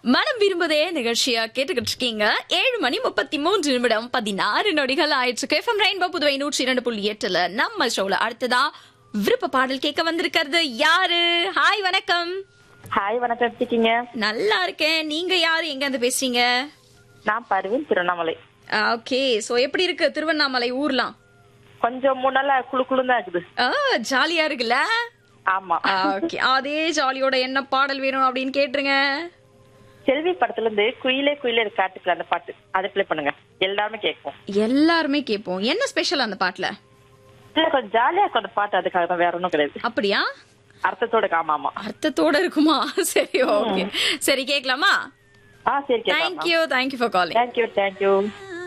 மனம் விரும்புதே நிகழ்ச்சியா கேட்டுக்கிட்டு இருக்கீங்க ஏழு மணி முப்பத்தி மூன்று நிமிடம் பதினாறு நொடிகள் ஆயிடுச்சு எஃப்எம் ரெயின்போ புதுவை நூற்றி இரண்டு புள்ளி எட்டுல நம்ம ஷோல அடுத்ததா விருப்ப பாடல் கேட்க வந்திருக்கிறது யாரு ஹாய் வணக்கம் ஹாய் வணக்கம் எப்படி இருக்கீங்க நல்லா இருக்கேன் நீங்க யாரு எங்க இருந்து பேசுறீங்க நான் பருவின் திருவண்ணாமலை ஓகே சோ எப்படி இருக்கு திருவண்ணாமலை ஊர்லாம் கொஞ்சம் முன்னால குழு குழு தான் இருக்குது ஆ, ஜாலியா இருக்குல்ல ஆமா ஓகே அதே ஜாலியோட என்ன பாடல் வேணும் அப்படின்னு கேட்டுருங்க செல்வி படத்துல இருந்து குயிலே குயிலே இருக்கு காட்டுக்குள்ள அந்த பாட்டு அதை ப்ளே பண்ணுங்க எல்லாருமே கேட்போம் எல்லாருமே கேட்போம் என்ன ஸ்பெஷல் அந்த பாட்டுல இல்ல கொஞ்சம் ஜாலியா இருக்கும் அந்த பாட்டு அதுக்காக தான் வேற ஒண்ணும் கிடையாது அப்படியா அர்த்தத்தோட ஆமா ஆமா அர்த்தத்தோட இருக்குமா சரி ஓகே சரி கேட்கலாமா ஆ சரி கேட்கலாம் thank you thank you for calling thank you thank you